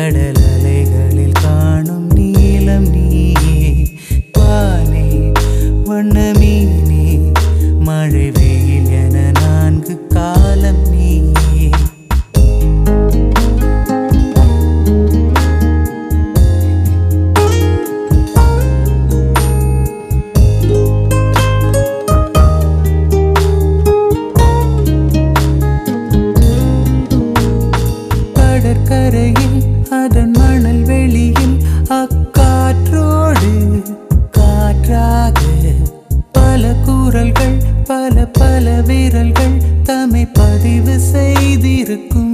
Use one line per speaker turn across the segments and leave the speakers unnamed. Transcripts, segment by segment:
கடல் அலைகளில் காணும் நீலம் நீயே வானே வண்ண மீனே மழை வெயில் என நான்கு காலம் நீயே கடற்கரையில் அதன் மணல் வெளியில் அக்காற்றோடு காற்றாக பல கூறல்கள் பல பல விரல்கள் தம்மை பதிவு செய்திருக்கும்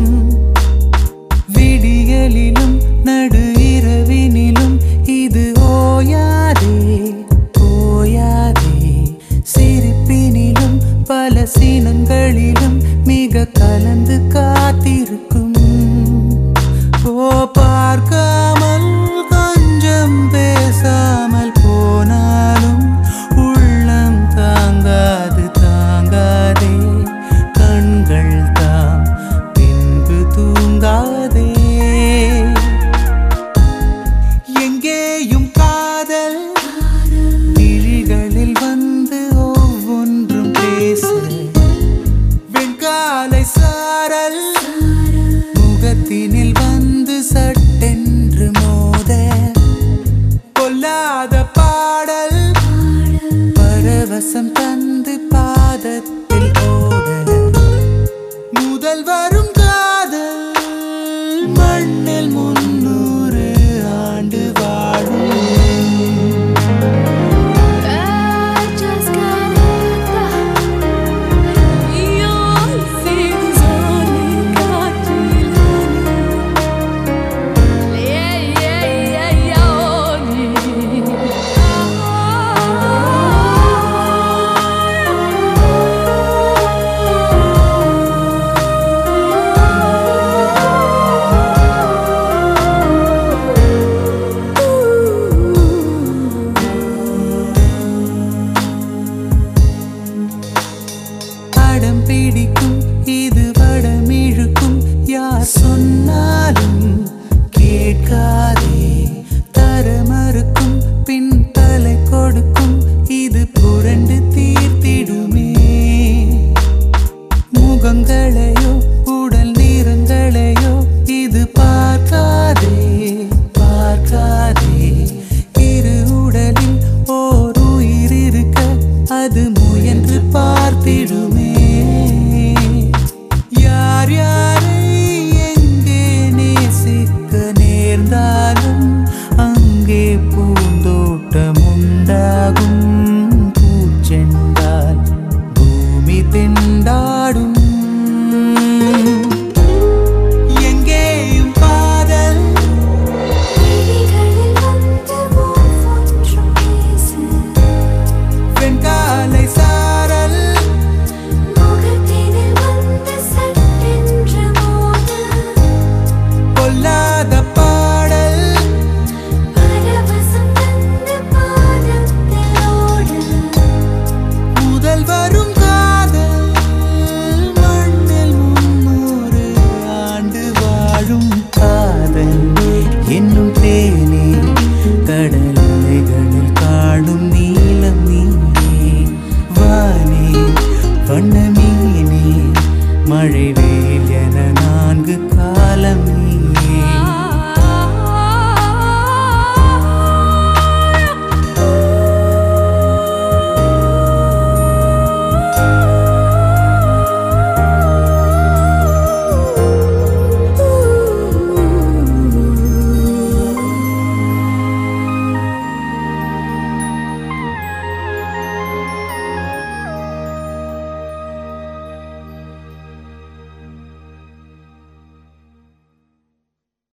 விடியலிலும் நடு இரவினிலும் இது ஓயாதே ஓயாதே சிரிப்பினிலும் பல சீனங்களிலும் மிக கலந்து காத்திருக்கும் ஓ பார்க்காமல் கொஞ்சம் பேசாமல் போனாலும் உள்ளம் தாங்காது தாங்காதே கண்கள் தாம் பின்பு தூங்காதே எங்கேயும் காதல் விழிகளில் வந்து ஒவ்வொன்றும் பேச வெண்காலை சாரல் முகத்தினில் வந்து சட்டென்று மோத பொல்லாத பாடல் பரவசம் தந்து பாதத்தில் ஓட முதல் வரும் காதல் மண்ணில் மு